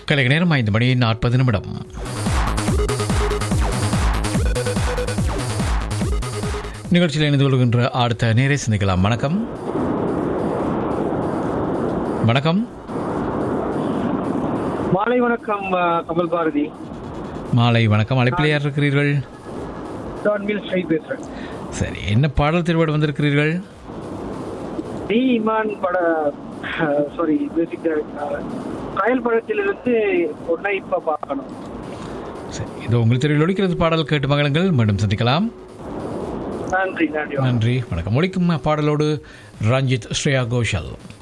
கலைக நேரம் ஐந்து மணி நாற்பது நிமிடம் நிகழ்ச்சியில் இணைந்து கொள்கின்ற அடுத்த நேரை சிந்திக்கலாம் வணக்கம் வணக்கம் மாலை வணக்கம் அஹ், கமல் பாரதி மாலை வணக்கம் அழைப்பில் யார் இருக்கிறீர்கள் டான் மில் ஸ்ரீ பேசுறேன் சரி என்ன பாடல் திருவாடு வந்திருக்கிறீர்கள் டி இமான் பட சாரி மியூசிக் டைரக்டர் கயல் படத்திலிருந்து ஒன்றை இப்ப பார்க்கணும் சரி இது உங்களுக்கு தெருவில் ஒழிக்கிறது பாடல் கேட்டு மகளுங்கள் மீண்டும் சந்திக்கலாம் நன்றி நன்றி நன்றி வணக்கம் ஒழிக்கும் பாடலோடு ரஞ்சித் ஸ்ரேயா கோஷல்